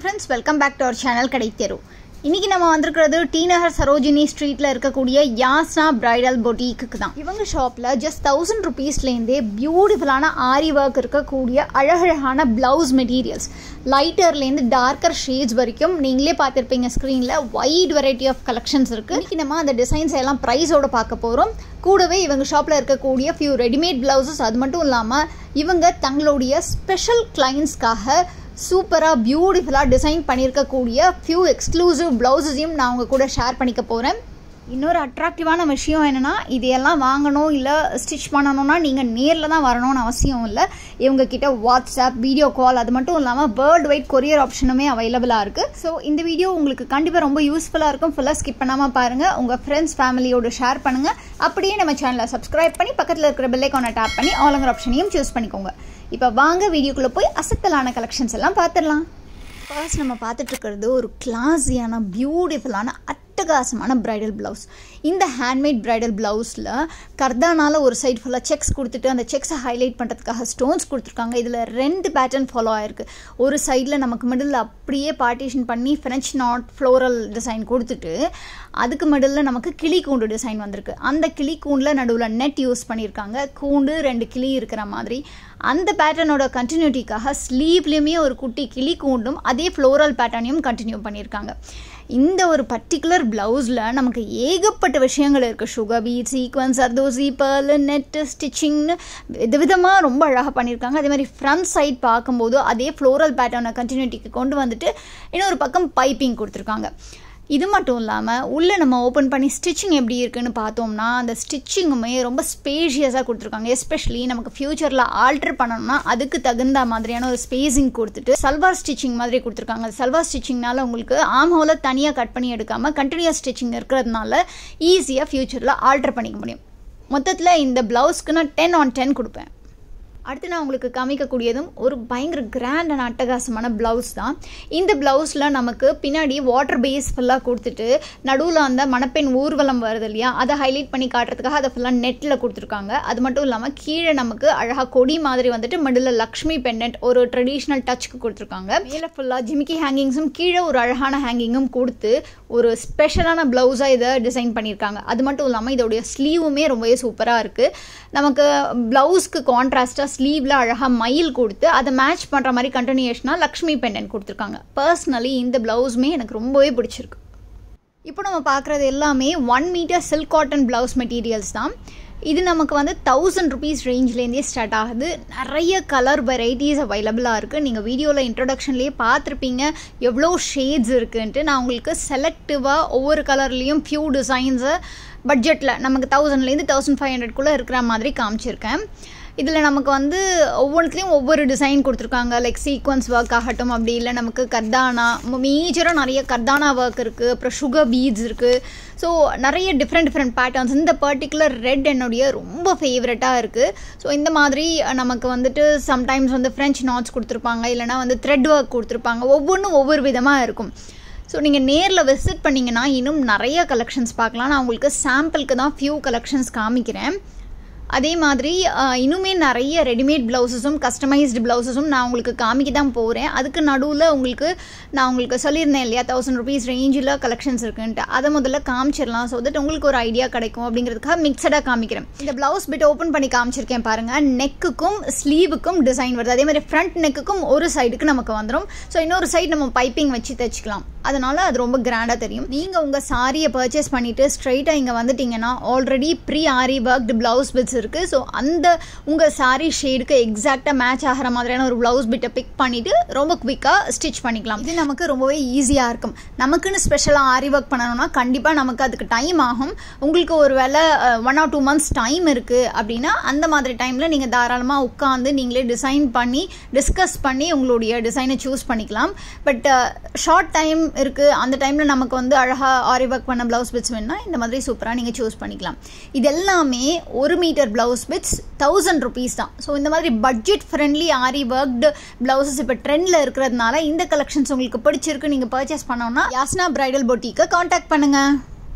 friends welcome back to our channel கடைத்தெரு இன்னைக்கு நம்ம வந்திருக்கிறது டி நகர் சரோஜினி ஸ்ட்ரீட்ல இருக்கக்கூடிய யாஸ்னா பிரைடல் பொட்டிக்கு தான் இவங்க ஷாப்ல ஜஸ்ட் தௌசண்ட் ருபீஸ்லேருந்தே பியூட்டிஃபுல்லான ஆரி ஒர்க் இருக்கக்கூடிய அழகழகான பிளவுஸ் மெட்டீரியல்ஸ் லைட்டர்லேருந்து டார்க்கர் ஷேட்ஸ் வரைக்கும் நீங்களே பார்த்துருப்பீங்க ஸ்க்ரீனில் வைட் வெரைட்டி ஆஃப் கலெக்ஷன்ஸ் இருக்குது இன்னைக்கு நம்ம அந்த டிசைன்ஸ் எல்லாம் ப்ரைஸோட பார்க்க போகிறோம் கூடவே இவங்க ஷாப்பில் இருக்கக்கூடிய ஃபியூ ரெடிமேட் பிளவுசஸ் அது மட்டும் இல்லாமல் இவங்க தங்களுடைய ஸ்பெஷல் கிளைண்ட்ஸ்க்காக சூப்பராக பியூட்டிஃபுல்லாக டிசைன் பண்ணியிருக்கக்கூடிய ஃபியூ எக்ஸ்க்ளூசிவ் ப்ளவுஸஸையும் நான் உங்கள் கூட ஷேர் பண்ணிக்க போகிறேன் இன்னொரு அட்ராக்டிவான விஷயம் என்னென்னா இதையெல்லாம் வாங்கணும் இல்லை ஸ்டிச் பண்ணணும்னா நீங்கள் நேரில் தான் வரணும்னு அவசியம் இல்லை இவங்க கிட்ட வாட்ஸ்அப் வீடியோ கால் அது மட்டும் இல்லாமல் வேர்ல்டு வைட் கொரியர் ஆப்ஷனுமே அவைலபிளாக இருக்குது ஸோ இந்த வீடியோ உங்களுக்கு கண்டிப்பாக ரொம்ப யூஸ்ஃபுல்லாக இருக்கும் ஃபுல்லாக ஸ்கிப் பண்ணாமல் பாருங்கள் உங்கள் ஃப்ரெண்ட்ஸ் ஃபேமிலியோட ஷேர் பண்ணுங்கள் அப்படியே நம்ம சேனலை சப்ஸ்கிரைப் பண்ணி பக்கத்தில் இருக்கிற பெல்லைக்கான டேப் பண்ணி ஆலங்கர் ஆப்ஷனையும் சூஸ் பண்ணிக்கோங்க இப்போ வாங்க வீடியோக்குள்ளே போய் அசத்தலான கலெக்ஷன்ஸ் எல்லாம் பார்த்துடலாம் ஃபர்ஸ்ட் நம்ம பார்த்துட்டு இருக்கிறது ஒரு கிளாஸியான பியூட்டிஃபுல்லான அட்டகாசமான பிரைடல் ப்ளவுஸ் இந்த ஹேண்ட்மேட் பிரைடல் ப்ளவுஸில் கர்தானால ஒரு சைடு ஃபுல்லாக செக்ஸ் கொடுத்துட்டு அந்த செக்ஸை ஹைலைட் பண்ணுறதுக்காக ஸ்டோன்ஸ் கொடுத்துருக்காங்க இதில் ரெண்டு பேட்டர்ன் ஃபாலோ ஆயிருக்கு ஒரு சைடில் நமக்கு மிடில் அப்படியே பார்ட்டிஷன் பண்ணி ஃப்ரெஞ்ச் நாட் ஃப்ளோரல் டிசைன் கொடுத்துட்டு அதுக்கு மிடில் நமக்கு கிளி கூண்டு டிசைன் வந்திருக்கு அந்த கிளி கூண்டில் நடுவில் நெட் யூஸ் பண்ணியிருக்காங்க கூண்டு ரெண்டு கிளி இருக்கிற மாதிரி அந்த பேட்டர்னோட கண்டினியூட்டிக்காக ஸ்லீவ்லேயுமே ஒரு குட்டி கிளி கூண்டும் அதே ஃப்ளோரல் பேட்டர்னையும் கண்டினியூ பண்ணியிருக்காங்க இந்த ஒரு பர்டிகுலர் ப்ளவுஸில் நமக்கு ஏகப்பட்ட விஷயங்கள் இருக்குது சுகர் பீட் சீக்வன்ஸ் அர்தோசி பேர்ல் நெட்டு ஸ்டிச்சிங்னு விதவிதமாக ரொம்ப அழகாக பண்ணியிருக்காங்க அதே மாதிரி ஃப்ரண்ட் சைட் பார்க்கும்போது அதே ஃப்ளோரல் பேட்டர்னை கண்டினியூட்டிக்கு கொண்டு வந்துட்டு இன்னொரு பக்கம் பைப்பிங் கொடுத்துருக்காங்க இது மட்டும் இல்லாமல் உள்ளே நம்ம ஓப்பன் பண்ணி ஸ்டிச்சிங் எப்படி இருக்குன்னு பார்த்தோம்னா அந்த ஸ்டிச்சிங்குமே ரொம்ப ஸ்பேஷியஸாக கொடுத்துருக்காங்க எஸ்பெஷலி நமக்கு ஃப்யூச்சரில் ஆல்டர் பண்ணணும்னா அதுக்கு தகுந்த மாதிரியான ஒரு ஸ்பேஸிங் கொடுத்துட்டு சல்வார் ஸ்டிச்சிங் மாதிரி கொடுத்துருக்காங்க சல்வார் ஸ்டிச்சிங்னால உங்களுக்கு ஆம் ஹோலை தனியாக கட் பண்ணி எடுக்காமல் கண்டினியூஸ் ஸ்டிச்சிங் இருக்கிறதுனால ஈஸியாக ஃப்யூச்சரில் ஆல்டர் பண்ணிக்க முடியும் மொத்தத்தில் இந்த ப்ளவுஸ்க்கு நான் டென் ஆன் டென் கொடுப்பேன் அடுத்து நான் உங்களுக்கு காமிக்கக்கூடியதும் ஒரு பயங்கர கிராண்ட் அண்ட் அட்டகாசமான ப்ளவுஸ் தான் இந்த ப்ளவுஸில் நமக்கு பின்னாடி வாட்டர் பேஸ் ஃபுல்லாக கொடுத்துட்டு நடுவில் அந்த மணப்பெண் ஊர்வலம் வருது இல்லையா அதை ஹைலைட் பண்ணி காட்டுறதுக்காக அதை ஃபுல்லாக நெட்டில் கொடுத்துருக்காங்க அது மட்டும் இல்லாமல் கீழே நமக்கு அழகாக கொடி மாதிரி வந்துட்டு மிடில் லக்ஷ்மி பெண்டன்ட் ஒரு ட்ரெடிஷ்னல் டச்சுக்கு கொடுத்துருக்காங்க மேலே ஃபுல்லாக ஜிமிக்கி ஹேங்கிங்ஸும் கீழே ஒரு அழகான ஹேங்கிங்கும் கொடுத்து ஒரு ஸ்பெஷலான ப்ளவுஸாக இதை டிசைன் பண்ணியிருக்காங்க அது மட்டும் இல்லாமல் இதோடைய ஸ்லீவுமே ரொம்பவே சூப்பராக இருக்குது நமக்கு ப்ளவுஸ்க்கு கான்ட்ராஸ்டாக ஸ்லீவில் அழகாக மயில் கொடுத்து அதை மேட்ச் பண்ணுற மாதிரி கண்டினியூஷனாக லக்ஷ்மி பெண்டன் கொடுத்துருக்காங்க பர்சனலி இந்த ப்ளவுஸுமே எனக்கு ரொம்பவே பிடிச்சிருக்கு இப்போ நம்ம பார்க்குறது எல்லாமே one meter silk cotton blouse materials தான் இது நமக்கு வந்து தௌசண்ட் ருபீஸ் ரேஞ்ச்லேருந்தே ஸ்டார்ட் ஆகுது நிறைய கலர் வெரைட்டிஸ் அவைலபிளாக இருக்குது நீங்கள் வீடியோவில் இன்ட்ரொடக்ஷன்லேயே பார்த்துருப்பீங்க எவ்வளோ ஷேட்ஸ் இருக்குன்ட்டு நான் உங்களுக்கு செலக்டிவாக ஒவ்வொரு கலர்லேயும் ஃபியூ டிசைன்ஸை பட்ஜெட்டில் நமக்கு தௌசண்ட்லேருந்து தௌசண்ட் ஃபைவ் ஹண்ட்ரட்குள்ளே இருக்கிற மாதிரி காமிச்சிருக்கேன் இதில் நமக்கு வந்து ஒவ்வொன்றுத்துலேயும் ஒவ்வொரு டிசைன் கொடுத்துருக்காங்க லைக் சீக்வன்ஸ் ஒர்க் ஆகட்டும் அப்படி இல்லை நமக்கு கர்தானா மேஜராக நிறைய கர்தானா ஒர்க் இருக்குது அப்புறம் சுகர் பீட்ஸ் இருக்குது ஸோ நிறைய டிஃப்ரெண்ட் டிஃப்ரெண்ட் பேட்டர்ன்ஸ் இந்த பர்டிகுலர் ரெட் என்னுடைய ரொம்ப ஃபேவரட்டாக இருக்குது ஸோ இந்த மாதிரி நமக்கு வந்துட்டு சம்டைம்ஸ் வந்து ஃப்ரெஞ்ச் நாட்ஸ் கொடுத்துருப்பாங்க இல்லைனா வந்து த்ரெட் ஒர்க் கொடுத்துருப்பாங்க ஒவ்வொன்றும் ஒவ்வொரு விதமாக இருக்கும் ஸோ நீங்கள் நேரில் விசிட் பண்ணிங்கன்னா இன்னும் நிறைய கலெக்ஷன்ஸ் பார்க்கலாம் நான் உங்களுக்கு சாம்பிளுக்கு தான் ஃபியூ கலெக்ஷன்ஸ் காமிக்கிறேன் அதே மாதிரி இன்னுமே நிறைய ரெடிமேட் ப்ளவுஸஸும் கஸ்டமைஸ்டு ப்ளவுஸஸும் நான் உங்களுக்கு காமிக்க தான் போகிறேன் அதுக்கு நடுவில் உங்களுக்கு நான் உங்களுக்கு சொல்லியிருந்தேன் இல்லையா தௌசண்ட் ருபீஸ் ரேஞ்சில் கலெக்ஷன்ஸ் இருக்குன்ட்டு அதை முதல்ல காமிச்சிடலாம் ஸோ தட் உங்களுக்கு ஒரு ஐடியா கிடைக்கும் அப்படிங்கிறதுக்காக மிக்சடாக காமிக்கிறேன் இந்த ப்ளவுஸ் பிட் ஓப்பன் பண்ணி காமிச்சிருக்கேன் பாருங்கள் நெக்குக்கும் ஸ்லீவுக்கும் டிசைன் வருது அதே மாதிரி ஃப்ரண்ட் நெக்குக்கும் ஒரு சைடுக்கு நமக்கு வந்துடும் ஸோ இன்னொரு சைடு நம்ம பைப்பிங் வச்சு தைச்சிக்கலாம் அதனால் அது ரொம்ப கிராண்டாக தெரியும் நீங்கள் உங்கள் சாரியை பர்ச்சேஸ் பண்ணிவிட்டு ஸ்ட்ரைட்டாக இங்கே வந்துட்டிங்கன்னா already pre aari worked blouse bits இருக்குது ஸோ அந்த உங்கள் சாரீ ஷேடுக்கு எக்ஸாக்டாக மேட்ச் ஆகிற மாதிரியான ஒரு ப்ளவுஸ் பிட்டை பிக் பண்ணிவிட்டு ரொம்ப குவிக்காக ஸ்டிச் பண்ணிக்கலாம் இது நமக்கு ரொம்பவே ஈஸியாக இருக்கும் நமக்குன்னு ஸ்பெஷலாக ஆரி ஒர்க் பண்ணணும்னா கண்டிப்பாக நமக்கு அதுக்கு டைம் ஆகும் உங்களுக்கு ஒரு வேளை one or two months time இருக்குது அப்படின்னா அந்த மாதிரி டைமில் நீங்கள் தாராளமாக உட்காந்து நீங்களே டிசைன் பண்ணி டிஸ்கஸ் பண்ணி உங்களுடைய டிசைனை சூஸ் பண்ணிக்கலாம் பட் ஷார்ட் டைம் இருக்குது அந்த டைமில் நமக்கு வந்து அழகாக ஆரி ஒர்க் பண்ண ப்ளவுஸ் பிட்ஸ் வேணுன்னா இந்த மாதிரி சூப்பராக நீங்கள் சூஸ் பண்ணிக்கலாம் இது எல்லாமே ஒரு metre blouse bits thousand rupees தான் ஸோ இந்த மாதிரி budget friendly aari worked blouses இப்போ ட்ரெண்டில் இருக்கிறதுனால இந்த கலெக்ஷன்ஸ் உங்களுக்கு பிடிச்சிருக்கு நீங்கள் பர்ச்சேஸ் பண்ணோன்னா யாஸ்னா பிரைடல் பொட்டிக்கு காண்டாக்ட் பண்ணுங்கள்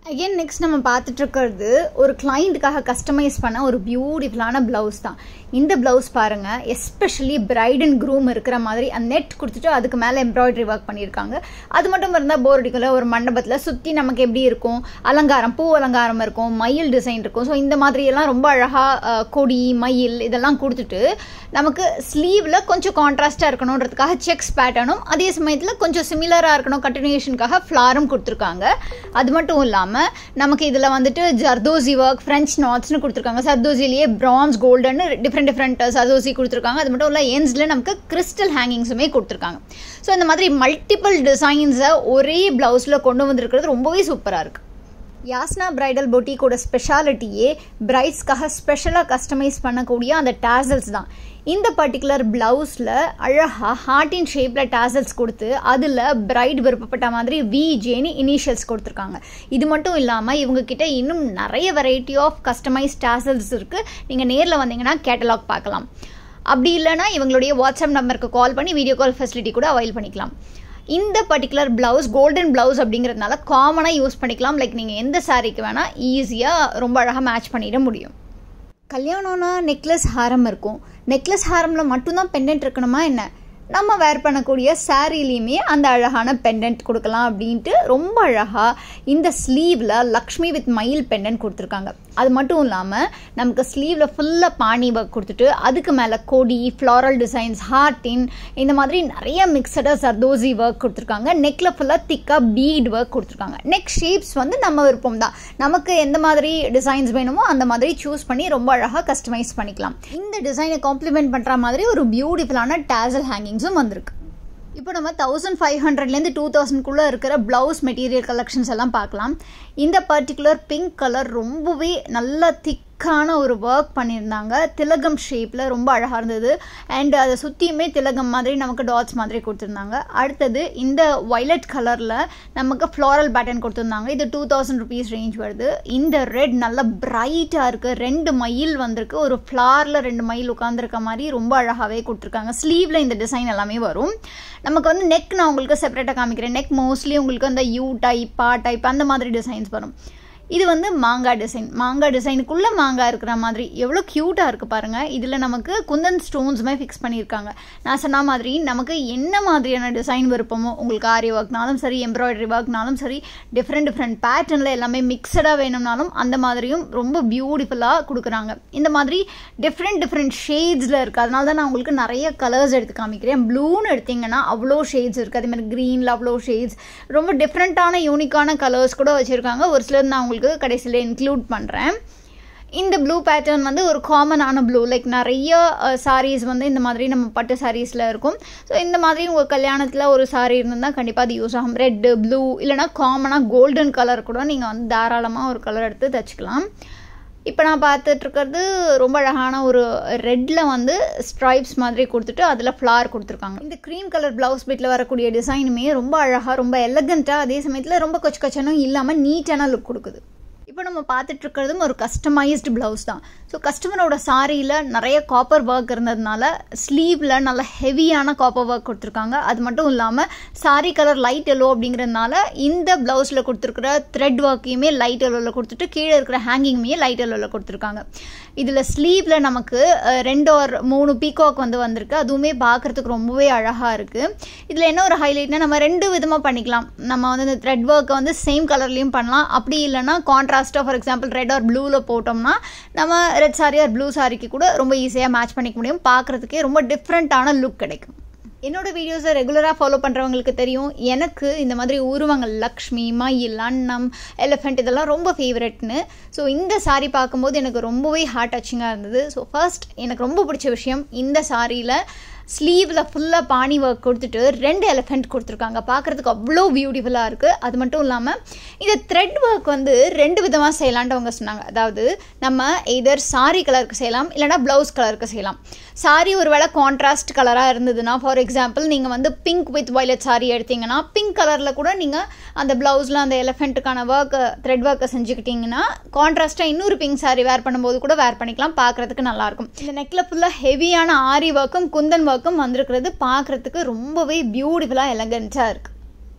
அகைன் நெக்ஸ்ட் நம்ம பார்த்துட்டு இருக்கிறது ஒரு கிளைண்ட்டுக்காக கஸ்டமைஸ் பண்ண ஒரு பியூட்டிஃபுல்லான ப்ளவுஸ் தான் இந்த ப்ளவுஸ் பாருங்க எஸ்பெஷலி பிரைட் அண்ட் க்ரூம் இருக்கிற மாதிரி அந்த நெட் கொடுத்துட்டு அதுக்கு மேலே எம்ப்ராய்டரி ஒர்க் பண்ணியிருக்காங்க அது மட்டும் இருந்தால் போர் அடிக்கல ஒரு மண்டபத்தில் சுற்றி நமக்கு எப்படி இருக்கும் அலங்காரம் பூ அலங்காரம் இருக்கும் மயில் டிசைன் இருக்கும் ஸோ இந்த மாதிரியெல்லாம் ரொம்ப அழகாக கொடி மயில் இதெல்லாம் கொடுத்துட்டு நமக்கு ஸ்லீவில் கொஞ்சம் கான்ட்ராஸ்டாக இருக்கணுன்றதுக்காக செக்ஸ் பேட்டர்னும் அதே சமயத்தில் கொஞ்சம் சிமிலராக இருக்கணும் கண்டினியூஷனுக்காக ஃப்ளாரும் கொடுத்துருக்காங்க அது மட்டும் இல்லாமல் நமக்கு இதில் வந்துட்டு ஜர்தோசி ஒர்க் ஃப்ரெஞ்ச் நாட்ஸ்னு கொடுத்துருக்காங்க சர்தோசிலேயே பிரான்ஸ் கோல்டுன்னு டிஃப்ரெண்ட் டிஃப்ரெண்ட் சர்தோசி கொடுத்துருக்காங்க அது மட்டும் இல்லை என்ஸில் நமக்கு கிறிஸ்டல் ஹேங்கிங்ஸுமே கொடுத்துருக்காங்க ஸோ இந்த மாதிரி மல்டிபிள் டிசைன்ஸை ஒரே ப்ளவுஸில் கொண்டு வந்திருக்கிறது ரொம்பவே சூப்பராக இருக்குது யாஸ்னா பிரைடல் பொட்டிக்கோட ஸ்பெஷாலிட்டியே பிரைட்ஸ்க்காக ஸ்பெஷலாக கஸ்டமைஸ் பண்ணக்கூடிய அந்த டேசல்ஸ் தான் இந்த பர்டிகுலர் ப்ளவுஸில் அழகாக ஹார்ட்டின் ஷேப்பில் டேசல்ஸ் கொடுத்து அதில் பிரைட் விருப்பப்பட்ட மாதிரி விஜேன்னு இனிஷியல்ஸ் கொடுத்துருக்காங்க இது மட்டும் இல்லாமல் இவங்க கிட்ட இன்னும் நிறைய வெரைட்டி ஆஃப் கஸ்டமைஸ் டேசல்ஸ் இருக்குது நீங்கள் நேரில் வந்தீங்கன்னா கேட்டலாக் பார்க்கலாம் அப்படி இல்லைனா இவங்களுடைய வாட்ஸ்அப் நம்பருக்கு கால் பண்ணி வீடியோ கால் ஃபெசிலிட்டி கூட அவைல் பண்ணிக்கலாம் இந்த பர்டிகுலர் ப்ளவுஸ் கோல்டன் ப்ளவுஸ் அப்படிங்கிறதுனால காமனாக யூஸ் பண்ணிக்கலாம் லைக் நீங்கள் எந்த சாரீக்கு வேணால் ஈஸியாக ரொம்ப அழகாக மேட்ச் பண்ணிட முடியும் கல்யாணம்னா நெக்லஸ் ஹாரம் இருக்கும் நெக்லஸ் ஹாரமில் மட்டும்தான் பெண்டன்ட் இருக்கணுமா என்ன நம்ம வேர் பண்ணக்கூடிய சாரீலையுமே அந்த அழகான பெண்டன்ட் கொடுக்கலாம் அப்படின்ட்டு ரொம்ப அழகாக இந்த ஸ்லீவில் லக்ஷ்மி வித் மயில் பெண்டன்ட் கொடுத்துருக்காங்க அது மட்டும் இல்லாமல் நமக்கு ஸ்லீவில் ஃபுல்லாக பாணி ஒர்க் கொடுத்துட்டு அதுக்கு மேலே கொடி ஃப்ளாரல் டிசைன்ஸ் ஹார்டின் இந்த மாதிரி நிறைய மிக்சடாக சர்தோசி ஒர்க் கொடுத்துருக்காங்க நெக்கில் ஃபுல்லாக திக்காக பீட் ஒர்க் கொடுத்துருக்காங்க நெக் ஷேப்ஸ் வந்து நம்ம விருப்பம் தான் நமக்கு எந்த மாதிரி டிசைன்ஸ் வேணுமோ அந்த மாதிரி சூஸ் பண்ணி ரொம்ப அழகாக கஸ்டமைஸ் பண்ணிக்கலாம் இந்த டிசைனை காம்ப்ளிமெண்ட் பண்ணுற மாதிரி ஒரு பியூட்டிஃபுல்லான டேசல் ஹேங்கிங்ஸும் வந்திருக்கு இப்போ நம்ம தௌசண்ட் ஃபைவ் ஹண்ட்ரட்லேருந்து டூ தௌசண்ட்குள்ளே இருக்கிற ப்ளவுஸ் மெட்டீரியல் கலெக்ஷன்ஸ் எல்லாம் பார்க்கலாம் இந்த பர்டிகுலர் பிங்க் கலர் ரொம்பவே நல்லா திக்கான ஒரு ஒர்க் பண்ணியிருந்தாங்க திலகம் ஷேப்பில் ரொம்ப அழகாக இருந்தது அண்ட் அதை சுற்றியுமே திலகம் மாதிரி நமக்கு டாட்ஸ் மாதிரி கொடுத்துருந்தாங்க அடுத்தது இந்த வைலட் கலரில் நமக்கு ஃப்ளாரல் பேட்டர்ன் கொடுத்துருந்தாங்க இது டூ தௌசண்ட் ருபீஸ் ரேஞ்ச் வருது இந்த ரெட் நல்லா பிரைட்டாக இருக்குது ரெண்டு மயில் வந்திருக்கு ஒரு ஃப்ளாரில் ரெண்டு மயில் உட்காந்துருக்க மாதிரி ரொம்ப அழகாகவே கொடுத்துருக்காங்க ஸ்லீவில் இந்த டிசைன் எல்லாமே வரும் நமக்கு வந்து நெக் நான் உங்களுக்கு செப்பரேட்டாக காமிக்கிறேன் நெக் மோஸ்ட்லி உங்களுக்கு அந்த யூ டைப் பா டைப் அந்த மாதிரி டிசைன்ஸ் வரும் இது வந்து மாங்காய் டிசைன் மாங்காய் டிசைனுக்குள்ளே மாங்காய் இருக்கிற மாதிரி எவ்வளோ க்யூட்டாக இருக்குது பாருங்கள் இதில் நமக்கு குந்தன் ஸ்டோன்ஸுமே ஃபிக்ஸ் பண்ணியிருக்காங்க நான் சொன்ன மாதிரி நமக்கு என்ன மாதிரியான டிசைன் விருப்பமோ உங்களுக்கு ஆரி ஒர்க்னாலும் சரி எம்ப்ராய்டரி ஒர்க்னாலும் சரி டிஃப்ரெண்ட் டிஃப்ரெண்ட் பேட்டர்னில் எல்லாமே மிக்சடாக வேணும்னாலும் அந்த மாதிரியும் ரொம்ப பியூட்டிஃபுல்லாக கொடுக்குறாங்க இந்த மாதிரி டிஃப்ரெண்ட் டிஃப்ரெண்ட் ஷேட்ஸில் இருக்குது அதனால தான் நான் உங்களுக்கு நிறைய கலர்ஸ் எடுத்து காமிக்கிறேன் ப்ளூன்னு எடுத்திங்கன்னா அவ்வளோ ஷேட்ஸ் இருக்குது அதே மாதிரி க்ரீனில் அவ்வளோ ஷேட்ஸ் ரொம்ப டிஃப்ரெண்ட்டான யூனிக்கான கலர்ஸ் கூட வச்சுருக்காங்க ஒரு சிலர் நான் உங்களுக்கு கடைசியில் இன்க்ளூட் பண்ணுறேன் இந்த ப்ளூ பேட்டர்ன் வந்து ஒரு காமனான ப்ளூ லைக் நிறைய சாரீஸ் வந்து இந்த மாதிரி நம்ம பட்டு சாரீஸில் இருக்கும் ஸோ இந்த மாதிரி உங்கள் கல்யாணத்தில் ஒரு சாரீ இருந்திருந்தால் கண்டிப்பாக அது யூஸ் ஆகும் ரெட்டு ப்ளூ இல்லைனா காமனாக கோல்டன் கலர் கூட நீங்கள் வந்து தாராளமாக ஒரு கலர் எடுத்து தச்சுக்கலாம் இப்போ நான் பார்த்துட்ருக்கிறது ரொம்ப அழகான ஒரு ரெட்டில் வந்து ஸ்ட்ரைப்ஸ் மாதிரி கொடுத்துட்டு அதில் ஃப்ளார் கொடுத்துருக்காங்க இந்த க்ரீம் கலர் ப்ளவுஸ் பிட்டில் வரக்கூடிய டிசைனுமே ரொம்ப அழகாக ரொம்ப எலகண்ட்டாக அதே சமயத்தில் ரொம்ப கொச்சு கொச்சனும் இல்லாமல் நீட்டான லுக் கொடுக்குது இப்போ நம்ம பார்த்துட்டு இருக்கிறதும் ஒரு கஸ்டமைஸ்டு ப்ளவுஸ் தான் ஸோ கஸ்டமரோட சாரியில் நிறைய காப்பர் ஒர்க் இருந்ததுனால ஸ்லீவில் நல்ல ஹெவியான காப்பர் ஒர்க் கொடுத்துருக்காங்க அது மட்டும் இல்லாமல் சாரி கலர் லைட் எல்லோ அப்படிங்கிறதுனால இந்த ப்ளவுஸில் கொடுத்துருக்குற த்ரெட் ஒர்க்கையுமே லைட் எல்லோவில் கொடுத்துட்டு கீழே இருக்கிற ஹேங்கிங்குமே லைட் எல்லோவில் கொடுத்துருக்காங்க இதில் ஸ்லீவில் நமக்கு ரெண்டு ஒரு மூணு பீகாக் வந்து வந்திருக்கு அதுவுமே பார்க்குறதுக்கு ரொம்பவே அழகாக இருக்குது இதில் என்ன ஒரு ஹைலைட்னா நம்ம ரெண்டு விதமாக பண்ணிக்கலாம் நம்ம வந்து இந்த த்ரெட் ஒர்க்கை வந்து சேம் கலர்லேயும் பண்ணலாம் அப்படி இல்லைன்னா கான்ட்ராஸ்ட்டாக ஃபார் எக்ஸாம்பிள் ரெட் ஆர் ப்ளூவில் போட்டோம்னா நம்ம ரெட் சாரி ஆர் ப்ளூ சாரிக்கு கூட ரொம்ப ஈஸியாக மேட்ச் பண்ணிக்க முடியும் பார்க்குறதுக்கே ரொம்ப டிஃப்ரெண்ட்டான லுக் கிடைக்கும் என்னோட வீடியோஸை ரெகுலராக ஃபாலோ பண்ணுறவங்களுக்கு தெரியும் எனக்கு இந்த மாதிரி உருவங்கள் லக்ஷ்மி மயில் அன்னம் எலிஃபெண்ட் இதெல்லாம் ரொம்ப ஃபேவரெட்னு ஸோ இந்த சாரீ பார்க்கும்போது எனக்கு ரொம்பவே ஹார்ட் டச்சிங்காக இருந்தது ஸோ ஃபர்ஸ்ட் எனக்கு ரொம்ப பிடிச்ச விஷயம் இந்த சாரியில் ஸ்லீவில் ஃபுல்லாக பாணி ஒர்க் கொடுத்துட்டு ரெண்டு எலிஃபெண்ட் கொடுத்துருக்காங்க பார்க்குறதுக்கு அவ்வளோ பியூட்டிஃபுல்லாக இருக்குது அது மட்டும் இல்லாமல் இந்த த்ரெட் ஒர்க் வந்து ரெண்டு விதமாக செய்யலான்ட்டு அவங்க சொன்னாங்க அதாவது நம்ம எதர் சாரி கலருக்கு செய்யலாம் இல்லைனா ப்ளவுஸ் கலருக்கு செய்யலாம் சாரி ஒரு வேளை கான்ட்ராஸ்ட் கலராக இருந்ததுன்னா ஃபார் எக்ஸாம்பிள் நீங்கள் வந்து பிங்க் வித் வயலட் சாரி எடுத்தீங்கன்னா பிங்க் கலரில் கூட நீங்கள் அந்த ப்ளவுஸில் அந்த எலிஃபெண்ட்டுக்கான ஒர்க்கை த்ரெட் ஒர்க்கை செஞ்சுக்கிட்டிங்கன்னா கான்ட்ராஸ்ட்டாக இன்னொரு பிங்க் சாரி வேர் பண்ணும்போது கூட வேர் பண்ணிக்கலாம் பார்க்குறதுக்கு நல்லாயிருக்கும் இந்த நெக்கில் ஃபுல்லாக ஹெவியான ஆரி ஒர்க்கும் குந்தன் ஒர்க்கும் வந்திருக்கிறது பார்க்குறதுக்கு ரொம்பவே பியூட்டிஃபுல்லாக எலகண்ட்டாக இருக்குது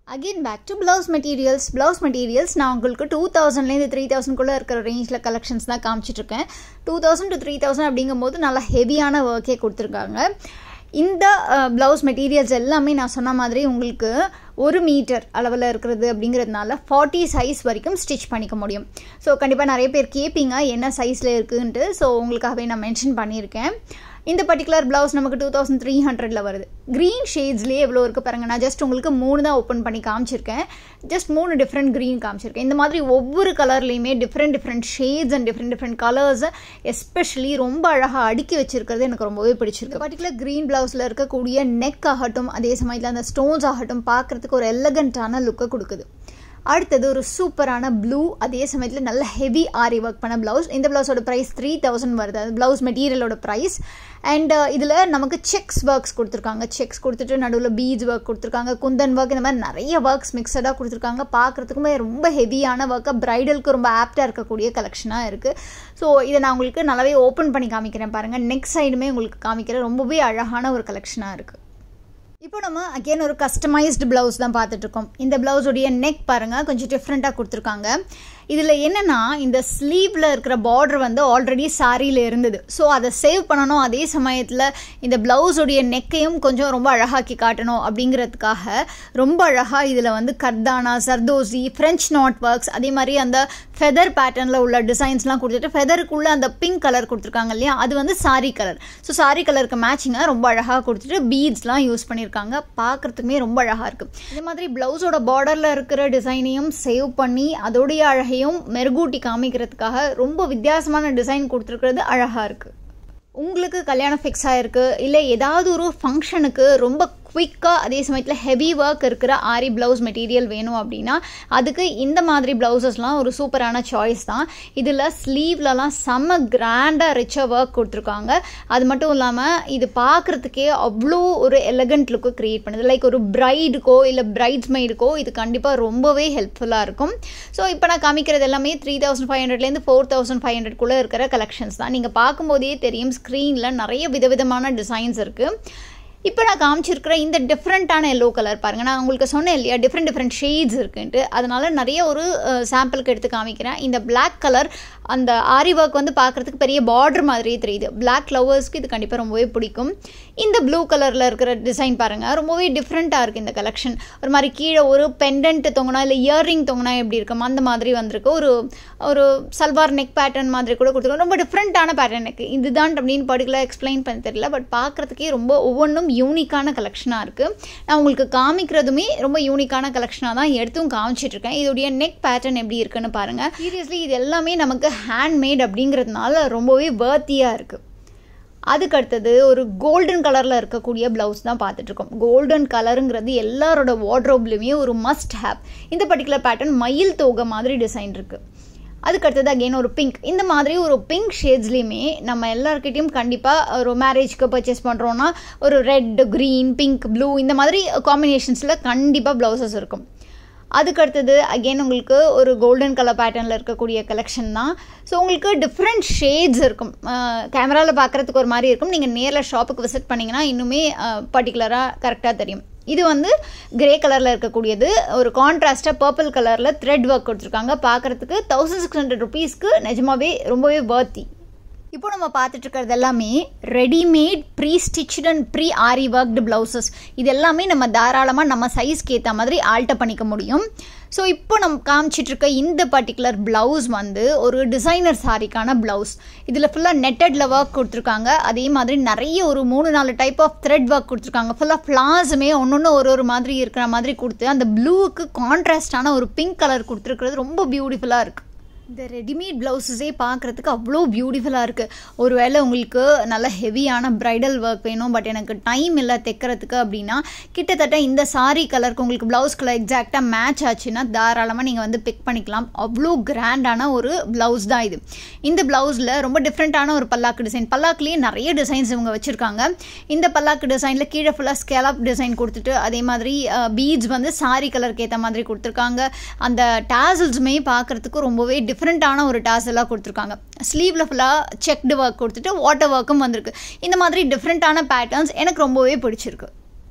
again back to blouse materials blouse materials நான் உங்களுக்கு டூ தௌசண்ட்லேருந்து த்ரீ தௌசண்ட்குள்ளே இருக்கிற ரேஞ்சில் கலெக்ஷன்ஸ் தான் காமிச்சிட்ருக்கேன் two thousand to three thousand அப்படிங்கும்போது நல்லா ஹெவியான ஒர்க்கே கொடுத்துருக்காங்க இந்த ப்ளவுஸ் மெட்டீரியல்ஸ் எல்லாமே நான் சொன்ன மாதிரி உங்களுக்கு ஒரு மீட்டர் அளவில் இருக்கிறது அப்படிங்கிறதுனால ஃபார்ட்டி சைஸ் வரைக்கும் ஸ்டிச் பண்ணிக்க முடியும் ஸோ கண்டிப்பாக நிறைய பேர் கேட்பீங்க என்ன சைஸில் இருக்குன்ட்டு ஸோ உங்களுக்காகவே நான் மென்ஷன் பண்ணியிருக்கேன் இந்த பர்டிகுலர் ப்ளவுஸ் நமக்கு டூ தௌசண்ட் த்ரீ ஹண்ட்ரடில் வருது க்ரீன் ஷேட்ஸ்லேயே எவ்வளோ இருக்குது பாருங்க நான் ஜஸ்ட் உங்களுக்கு மூணு தான் ஓப்பன் பண்ணி காமிச்சிருக்கேன் ஜஸ்ட் மூணு டிஃப்ரெண்ட் க்ரீன் காமிச்சிருக்கேன் இந்த மாதிரி ஒவ்வொரு கலர்லேயுமே different different shades and different different colours especially ரொம்ப அழகாக அடுக்கி வச்சிருக்கிறது எனக்கு ரொம்பவே பிடிச்சிருக்கு பர்டிகுலர் க்ரீன் ப்ளவுஸில் இருக்கக்கூடிய நெக் ஆகட்டும் அதே சமயத்தில் அந்த ஸ்டோன்ஸ் ஆகட்டும் பார்க்குறதுக்கு ஒரு எலகண்ட்டான லுக்கை கொடுக்குது அடுத்தது ஒரு சூப்பரான ப்ளூ அதே சமயத்தில் நல்ல ஹெவி ஆரி ஒர்க் பண்ண ப்ளவுஸ் இந்த ப்ளவுஸோட ப்ரைஸ் த்ரீ தௌசண்ட் வருது அது ப்ளவுஸ் மெட்டீரியலோட ப்ரைஸ் அண்ட் இதில் நமக்கு செக்ஸ் ஒர்க்ஸ் கொடுத்துருக்காங்க செக்ஸ் கொடுத்துட்டு நடுவில் பீட்ஸ் ஒர்க் கொடுத்துருக்காங்க குந்தன் ஒர்க் இந்த மாதிரி நிறைய ஒர்க்ஸ் மிக்சடாக கொடுத்துருக்காங்க பார்க்குறதுக்குமே ரொம்ப ஹெவியான ஒர்க்காக ப்ரைடலுக்கு ரொம்ப ஆப்டாக இருக்கக்கூடிய கலெக்ஷனாக இருக்குது ஸோ இதை நான் உங்களுக்கு நல்லாவே ஓப்பன் பண்ணி காமிக்கிறேன் பாருங்கள் நெக்ஸ்ட் சைடுமே உங்களுக்கு காமிக்கிறேன் ரொம்பவே அழகான ஒரு கலெக்ஷனாக இருக்குது இப்போ நம்ம அகெயின் ஒரு கஸ்டமைஸ்டு ப்ளவுஸ் தான் பார்த்துட்ருக்கோம் இந்த ப்ளவுஸுடைய நெக் பாருங்கள் கொஞ்சம் டிஃப்ரெண்ட்டாக கொடுத்துருக்காங்க இதில் என்னென்னா இந்த ஸ்லீவில் இருக்கிற பார்டர் வந்து ஆல்ரெடி சாரியில் இருந்தது ஸோ அதை சேவ் பண்ணணும் அதே சமயத்தில் இந்த ப்ளவுஸுடைய நெக்கையும் கொஞ்சம் ரொம்ப அழகாக்கி காட்டணும் அப்படிங்கிறதுக்காக ரொம்ப அழகாக இதில் வந்து கர்தானா சர்தோசி ஃப்ரெஞ்ச் நாட் ஒர்க்ஸ் அதே மாதிரி அந்த ஃபெதர் பேட்டர்னில் உள்ள டிசைன்ஸ்லாம் கொடுத்துட்டு ஃபெதருக்குள்ளே அந்த பிங்க் கலர் கொடுத்துருக்காங்க இல்லையா அது வந்து சாரி கலர் ஸோ சாரி கலருக்கு மேட்சிங்காக ரொம்ப அழகாக கொடுத்துட்டு பீட்ஸ்லாம் யூஸ் பண்ணியிருக்காங்க பார்க்குறதுக்குமே ரொம்ப அழகாக இருக்குது இந்த மாதிரி ப்ளவுஸோட பார்டரில் இருக்கிற டிசைனையும் சேவ் பண்ணி அதோடைய அழகையும் மெருகூட்டி காமிக்கிறதுக்காக ரொம்ப வித்தியாசமான டிசைன் கொடுத்துருக்கிறது அழகாக இருக்குது உங்களுக்கு கல்யாணம் ஃபிக்ஸ் ஆகிருக்கு இல்லை ஏதாவது ஒரு ஃபங்க்ஷனுக்கு ரொம்ப குயிக்காக அதே சமயத்தில் ஹெவி ஒர்க் இருக்கிற ஆரி ப்ளவுஸ் மெட்டீரியல் வேணும் அப்படின்னா அதுக்கு இந்த மாதிரி ப்ளவுசஸ்லாம் ஒரு சூப்பரான சாய்ஸ் தான் இதில் ஸ்லீவ்லலாம் செம்ம கிராண்டாக ரிச்சாக ஒர்க் கொடுத்துருக்காங்க அது மட்டும் இல்லாமல் இது பார்க்குறதுக்கே அவ்வளோ ஒரு எலகண்ட் லுக்கு க்ரியேட் பண்ணுது லைக் ஒரு பிரைடுக்கோ இல்லை பிரைட்ஸ் மெய்டுக்கோ இது கண்டிப்பாக ரொம்பவே ஹெல்ப்ஃபுல்லாக இருக்கும் ஸோ இப்போ நான் காமிக்கிறது எல்லாமே த்ரீ தௌசண்ட் ஃபைவ் ஹண்ட்ரட்லேருந்து ஃபோர் தௌசண்ட் ஃபைவ் ஹண்ட்ரட்குள்ளே இருக்கிற கலெக்ஷன்ஸ் தான் நீங்கள் பார்க்கும்போதே தெரியும் ஸ்க்ரீனில் நிறைய விதவிதமான டிசைன்ஸ் இருக்குது இப்போ நான் காமிச்சிருக்கிற இந்த டிஃப்ரெண்ட்டான எல்லோ கலர் பாருங்கள் நான் உங்களுக்கு சொன்னேன் இல்லையா டிஃப்ரெண்ட் டிஃப்ரெண்ட் ஷேட்ஸ் இருக்குன்ட்டு அதனால் நிறைய ஒரு சாம்பிளுக்கு எடுத்து காமிக்கிறேன் இந்த பிளாக் கலர் அந்த ஆரி ஒர்க் வந்து பார்க்குறதுக்கு பெரிய பார்டர் மாதிரியே தெரியுது பிளாக் லவர்ஸ்க்கு இது கண்டிப்பாக ரொம்பவே பிடிக்கும் இந்த ப்ளூ கலரில் இருக்கிற டிசைன் பாருங்கள் ரொம்பவே டிஃப்ரெண்ட்டாக இருக்குது இந்த கலெக்ஷன் ஒரு மாதிரி கீழே ஒரு பெண்டன்ட் தொங்கினா இல்லை இயர்ரிங் தொங்கினா எப்படி இருக்கும் அந்த மாதிரி வந்திருக்கு ஒரு ஒரு சல்வார் நெக் பேட்டர்ன் மாதிரி கூட கொடுத்துருக்கோம் ரொம்ப டிஃப்ரெண்ட்டான பேட்டர்ன் எனக்கு இதுதான் அப்படின்னு பர்டிகுலர் எக்ஸ்பிளைன் பண்ண தெரியல பட் பார்க்குறதுக்கே ரொம்ப ஒவ்வொன்றும் யூனிக்கான கலெக்ஷனாக இருக்குது நான் உங்களுக்கு காமிக்கிறதுமே ரொம்ப யூனிக்கான கலெக்ஷனாக தான் எடுத்தும் காமிச்சிட்ருக்கேன் இதோடைய நெக் பேட்டர்ன் எப்படி இருக்குன்னு பாருங்கள் சீரியஸ்லி இது எல்லாமே நமக்கு ஹேண்ட்மேட் அப்படிங்கிறதுனால ரொம்பவே வேர்த்தியாக இருக்குது அதுக்கு அடுத்தது ஒரு கோல்டன் கலரில் இருக்கக்கூடிய ப்ளவுஸ் தான் பார்த்துட்ருக்கோம் கோல்டன் கலருங்கிறது எல்லாரோட வார்ட்ரோப்லேயுமே ஒரு மஸ்ட் ஹேப் இந்த பர்டிகுலர் பேட்டர்ன் மயில் தோகை மாதிரி டிசைன் இருக்குது அதுக்கு அடுத்தது அகெயின் ஒரு பிங்க் இந்த மாதிரி ஒரு பிங்க் ஷேட்ஸ்லேயுமே நம்ம எல்லாருக்கிட்டையும் கண்டிப்பாக ஒரு மேரேஜ்க்கு பர்ச்சேஸ் பண்ணுறோன்னா ஒரு ரெட் க்ரீன் பிங்க் ப்ளூ இந்த மாதிரி காம்பினேஷன்ஸில் கண்டிப்பாக ப்ளவுசஸ் இருக்கும் அதுக்கு அடுத்தது அகெயின் உங்களுக்கு ஒரு கோல்டன் கலர் பேட்டர்னில் இருக்கக்கூடிய கலெக்ஷன் தான் ஸோ உங்களுக்கு டிஃப்ரெண்ட் ஷேட்ஸ் இருக்கும் கேமராவில் பார்க்குறதுக்கு ஒரு மாதிரி இருக்கும் நீங்கள் நேரில் ஷாப்புக்கு விசிட் பண்ணிங்கன்னா இன்னுமே பர்டிகுலராக கரெக்டாக தெரியும் இது வந்து கிரே கலரில் இருக்கக்கூடியது ஒரு கான்ட்ராஸ்டாக பர்பிள் கலரில் த்ரெட் ஒர்க் கொடுத்துருக்காங்க பார்க்குறதுக்கு தௌசண்ட் சிக்ஸ் ஹண்ட்ரட் ருபீஸ்க்கு நிஜமாவே ரொம்பவே வர்த்தி இப்போ நம்ம பார்த்துட்டு இருக்கிறது எல்லாமே readymade pre stitched and pre aari worked blouses இது எல்லாமே நம்ம தாராளமாக நம்ம சைஸ்க்கு ஏற்ற மாதிரி ஆல்டர் பண்ணிக்க முடியும் ஸோ இப்போ நம்ம காமிச்சிட்டு இருக்க இந்த பர்டிகுலர் ப்ளவுஸ் வந்து ஒரு டிசைனர் சாரிக்கான ப்ளவுஸ் இதில் ஃபுல்லாக நெட்டடில் ஒர்க் கொடுத்துருக்காங்க அதே மாதிரி நிறைய ஒரு மூணு நாலு டைப் ஆஃப் த்ரெட் ஒர்க் கொடுத்துருக்காங்க ஃபுல்லாக ஃப்ளாஸுமே ஒன்று ஒன்று ஒரு ஒரு மாதிரி இருக்கிற மாதிரி கொடுத்து அந்த ப்ளூவுக்கு கான்ட்ராஸ்டான ஒரு பிங்க் கலர் கொடுத்துருக்கிறது ரொம்ப பியூட்டிஃபுல்லாக இருக்குது இந்த ரெடிமேட் ப்ளவுஸஸே பார்க்குறதுக்கு அவ்வளோ பியூட்டிஃபுல்லாக இருக்குது ஒருவேளை உங்களுக்கு நல்ல ஹெவியான ப்ரைடல் ஒர்க் வேணும் பட் எனக்கு டைம் இல்லை தைக்கிறதுக்கு அப்படின்னா கிட்டத்தட்ட இந்த சாரி கலருக்கு உங்களுக்கு ப்ளவுஸ் கலர் எக்ஸாக்டாக மேட்ச் ஆச்சுன்னா தாராளமாக நீங்கள் வந்து பிக் பண்ணிக்கலாம் அவ்வளோ கிராண்டான ஒரு ப்ளவுஸ் தான் இது இந்த ப்ளவுஸில் ரொம்ப டிஃப்ரெண்ட்டான ஒரு பல்லாக்கு டிசைன் பல்லாக்குலேயே நிறைய டிசைன்ஸ் இவங்க வச்சுருக்காங்க இந்த பல்லாக்கு டிசைனில் கீழே ஃபுல்லாக ஸ்கேலாப் டிசைன் கொடுத்துட்டு அதே மாதிரி பீட்ஸ் வந்து சாரி கலருக்கு ஏற்ற மாதிரி கொடுத்துருக்காங்க அந்த டாசல்ஸுமே பார்க்குறதுக்கு ரொம்பவே டிஃப்ரெண்ட்டான ஒரு டாசலாக கொடுத்துருக்காங்க ஸ்லீவில் ஃபுல்லாக செக்டு ஒர்க் கொடுத்துட்டு வாட்டர் ஒர்க்கும் வந்திருக்கு இந்த மாதிரி டிஃப்ரெண்ட்டான பேட்டர்ன்ஸ் எனக்கு ரொம்பவே பிடிச்சிருக்கு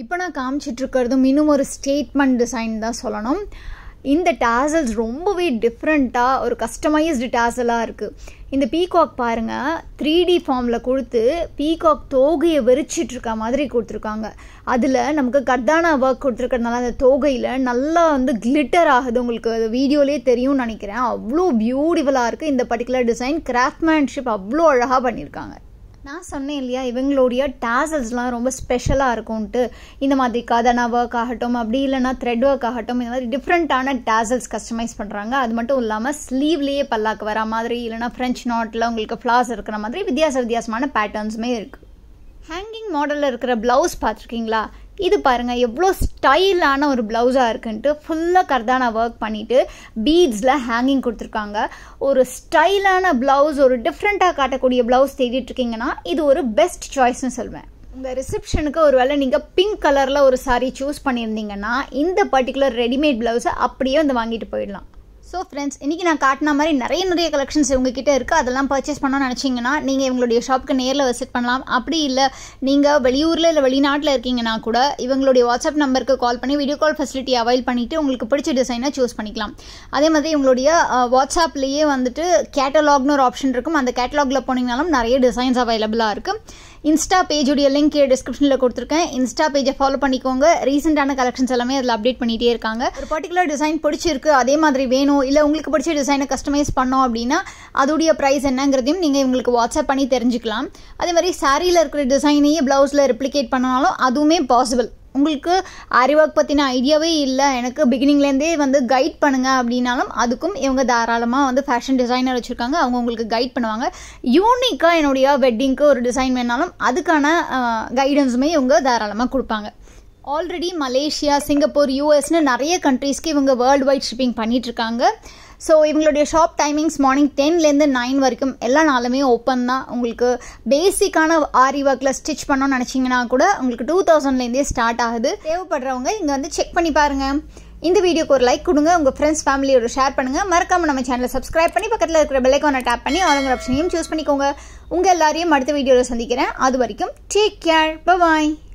இப்போ நான் காமிச்சிட்டு இருக்கிறதும் இன்னும் ஒரு ஸ்டேட்மெண்ட் டிசைன் தான் சொல்லணும் இந்த டேசல்ஸ் ரொம்பவே டிஃப்ரெண்ட்டாக ஒரு கஸ்டமைஸ்டு டேசலாக இருக்குது இந்த பீகாக் பாருங்கள் த்ரீ டி ஃபார்மில் கொடுத்து பீகாக் தோகையை வெறிச்சிட்டு இருக்க மாதிரி கொடுத்துருக்காங்க அதில் நமக்கு கர்தானா ஒர்க் கொடுத்துருக்கறதுனால அந்த தோகையில் நல்லா வந்து கிளிட்டர் ஆகுது உங்களுக்கு அது வீடியோலேயே தெரியும்னு நினைக்கிறேன் அவ்வளோ பியூட்டிஃபுல்லாக இருக்குது இந்த பர்டிகுலர் டிசைன் கிராஃப்ட்மேன்ஷிப் அவ்வளோ அழகாக பண்ணியிருக்காங்க நான் சொன்னேன் இல்லையா இவங்களுடைய டேசல்ஸ்லாம் ரொம்ப ஸ்பெஷலாக இருக்கும்ன்ட்டு இந்த மாதிரி கதனா ஒர்க் ஆகட்டும் அப்படி இல்லைனா த்ரெட் ஒர்க் ஆகட்டும் இந்த மாதிரி டிஃப்ரெண்ட்டான டேசல்ஸ் கஸ்டமைஸ் பண்ணுறாங்க அது மட்டும் இல்லாமல் ஸ்லீவ்லேயே பல்லாக்கு வர மாதிரி இல்லைனா ஃப்ரெஞ்ச் நாட்டில் உங்களுக்கு ஃப்ளாஸ் இருக்கிற மாதிரி வித்தியாச வித்தியாசமான பேட்டர்ன்ஸுமே இருக்குது ஹேங்கிங் மாடலில் இருக்கிற ப்ளவுஸ் பார்த்துருக்கீங்களா இது பாருங்கள் எவ்வளோ ஸ்டைலான ஒரு ப்ளவுஸாக இருக்குன்ட்டு ஃபுல்லாக கர்தானா ஒர்க் பண்ணிவிட்டு பீட்ஸில் ஹேங்கிங் கொடுத்துருக்காங்க ஒரு ஸ்டைலான ப்ளவுஸ் ஒரு டிஃப்ரெண்ட்டாக காட்டக்கூடிய ப்ளவுஸ் தேடிட்டுருக்கீங்கன்னா இது ஒரு பெஸ்ட் சாய்ஸ்னு சொல்வேன் உங்கள் ரிசப்ஷனுக்கு ஒரு வேளை நீங்கள் பிங்க் கலரில் ஒரு சாரீ சூஸ் பண்ணியிருந்தீங்கன்னா இந்த பர்டிகுலர் ரெடிமேட் ப்ளவுஸை அப்படியே வந்து வாங்கிட்டு போயிடலாம் ஸோ ஃப்ரெண்ட்ஸ் இன்றைக்கி நான் காட்டின மாதிரி நிறைய நிறைய கலெக்ஷன்ஸ் உங்ககிட்ட இருக்குது அதெல்லாம் பர்ச்சேஸ் பண்ணணும்னு நினச்சிங்கன்னா நீங்கள் இவங்களுடைய ஷாப்புக்கு நேரில் விசிட் பண்ணலாம் அப்படி இல்லை நீங்கள் வெளியூரில் இல்லை வெளிநாட்டில் இருக்கீங்கன்னா கூட இவங்களுடைய வாட்ஸ்அப் நம்பருக்கு கால் பண்ணி வீடியோ கால் ஃபெசிலிட்டி அவைல் பண்ணிவிட்டு உங்களுக்கு பிடிச்ச டிசைனை சூஸ் பண்ணிக்கலாம் அதே மாதிரி இவங்களுடைய வாட்ஸ்அப்லேயே வந்துட்டு கேட்டலாக்னு ஒரு ஆப்ஷன் இருக்கும் அந்த கேட்டலாகில் போனீங்கனாலும் நிறைய டிசைன்ஸ் அவைலபிளாக இருக்குது இன்ஸ்டா பேஜுடைய லிங்க் டிஸ்கிரிப்ஷனில் கொடுத்துருக்கேன் இன்ஸ்டா பேஜை ஃபாலோ பண்ணிக்கோங்க ரீசெண்டான கலெக்ஷன்ஸ் எல்லாமே அதில் அப்டேட் பண்ணிகிட்டே இருக்காங்க ஒரு பர்டிகுலர் டிசைன் பிடிச்சிருக்கு அதே மாதிரி வேணும் இல்லை உங்களுக்கு பிடிச்ச டிசைனை கஸ்டமைஸ் பண்ணோம் அப்படின்னா அதோடைய ப்ரைஸ் என்னங்கிறதையும் நீங்கள் இவங்களுக்கு வாட்ஸ்அப் பண்ணி தெரிஞ்சுக்கலாம் அதே மாதிரி சாரியில் இருக்கிற டிசைனையே ப்ளவுஸில் ரெப்ளிகேட் பண்ணாலும் அதுவுமே பாசிபிள் உங்களுக்கு ஆரி ஒர்க் பற்றின ஐடியாவே இல்லை எனக்கு பிகினிங்லேருந்தே வந்து கைட் பண்ணுங்கள் அப்படின்னாலும் அதுக்கும் இவங்க தாராளமாக வந்து ஃபேஷன் டிசைனர் வச்சுருக்காங்க அவங்க உங்களுக்கு கைட் பண்ணுவாங்க யூனிக்காக என்னுடைய வெட்டிங்க்கு ஒரு டிசைன் வேணாலும் அதுக்கான கைடன்ஸுமே இவங்க தாராளமாக கொடுப்பாங்க ஆல்ரெடி மலேசியா சிங்கப்பூர் யூஎஸ்னு நிறைய கண்ட்ரீஸ்க்கு இவங்க வேர்ல்டு வைட் ஷிப்பிங் பண்ணிகிட்ருக்காங்க ஸோ இவங்களுடைய ஷாப் டைமிங்ஸ் மார்னிங் டென்லேருந்து நைன் வரைக்கும் எல்லா நாளுமே ஓப்பன் தான் உங்களுக்கு பேசிக்கான ஆரி ஒர்க்கில் ஸ்டிச் பண்ணோன்னு நினச்சிங்கன்னா கூட உங்களுக்கு டூ தௌசண்ட்லேருந்தே ஸ்டார்ட் ஆகுது தேவைப்படுறவங்க இங்கே வந்து செக் பண்ணி பாருங்கள் இந்த வீடியோக்கு ஒரு லைக் கொடுங்க உங்கள் ஃப்ரெண்ட்ஸ் ஃபேமிலியோட ஷேர் பண்ணுங்கள் மறக்காமல் நம்ம சேனலை சப்ஸ்கிரைப் பண்ணி பக்கத்தில் இருக்கிற பெல்லைக்கான டேப் பண்ணி ஆளுங்கிற ஆப்ஷனையும் சூஸ் பண்ணிக்கோங்க உங்கள் எல்லாரையும் அடுத்த வீடியோவில் சந்திக்கிறேன் அது வரைக்கும் டேக் கேர் பாய்